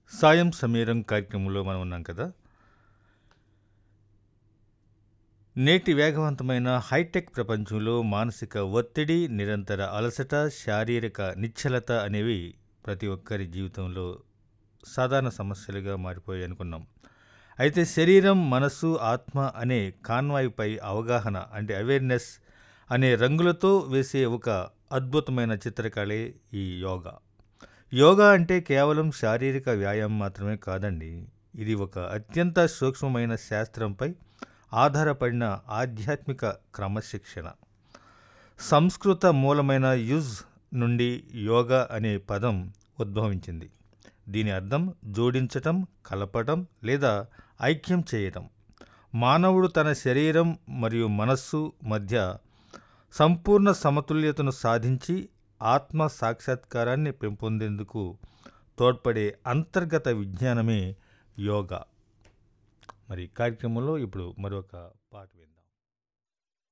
సాయం సమీరం కార్యక్రమంలో మనం ఉన్నాం కదా నేటి వేగవంతమైన హైటెక్ ప్రపంచంలో మానసిక ఒత్తిడి నిరంతర అలసట శారీరక నిశ్చలత అనేవి ప్రతి ఒక్కరి జీవితంలో సాధారణ సమస్యలుగా మారిపోయాయి అనుకున్నాం అయితే శరీరం మనస్సు ఆత్మ అనే కాన్వాయ్పై అవగాహన అంటే అవేర్నెస్ అనే రంగులతో వేసే ఒక అద్భుతమైన చిత్రకళే ఈ యోగా యోగా అంటే కేవలం శారీరక వ్యాయామం మాత్రమే కాదండి ఇది ఒక అత్యంత సూక్ష్మమైన శాస్త్రంపై ఆధారపడిన ఆధ్యాత్మిక క్రమశిక్షణ సంస్కృత మూలమైన యుజ్ నుండి యోగా అనే పదం ఉద్భవించింది దీని అర్థం జోడించటం కలపటం లేదా ఐక్యం చేయటం మానవుడు తన శరీరం మరియు మనస్సు మధ్య సంపూర్ణ సమతుల్యతను సాధించి ఆత్మ సాక్షాత్కారాన్ని పెంపొందేందుకు తోడ్పడే అంతర్గత విజ్ఞానమే యోగా మరి ఈ కార్యక్రమంలో ఇప్పుడు మరొక పాట విందాం